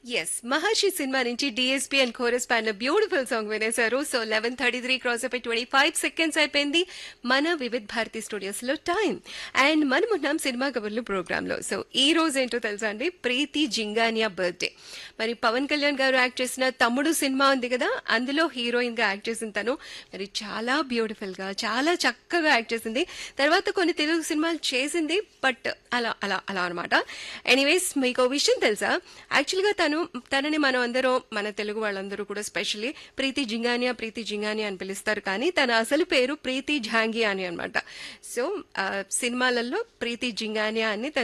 yes Maharshi సినిమా నుంచి DSP and chorus పైన బ్యూటిఫుల్ సాంగ్ వినేశారు so eleven thirty three cross అయిపోయి ట్వంటీ ఫైవ్ సెకండ్స్ అయిపోయింది మన వివిధ్ భారతి స్టూడియోస్ లో టైం అండ్ మనం ఉన్నాం సినిమా కబుర్లు ప్రోగ్రామ్ లో సో ఈ రోజు ఏంటో తెలుసా అండి ప్రీతి జింగానియా బర్త్డే మరి పవన్ కళ్యాణ్ గారు యాక్ట్ చేసిన తమ్ముడు సినిమా ఉంది కదా అందులో హీరోయిన్ గా యాక్ట్ చేసిన తను మరి చాలా బ్యూటిఫుల్ గా చాలా చక్కగా యాక్ట్ చేసింది తర్వాత కొన్ని తెలుగు సినిమాలు చేసింది బట్ అలా అలా అలా అనమాట ఎనీవేస్ మీకు ఓ విషయం తెలుసా యాక్చువల్గా తను తనని మనం అందరూ మన తెలుగు వాళ్ళందరూ కూడా స్పెషల్లీ ప్రీతి జింగానియా ప్రీతి జింగానియా అని పిలుస్తారు కానీ తన అసలు పేరు ప్రీతి జాంగియా అని అనమాట సో సినిమాలలో ప్రీతి జింగానియా అని తన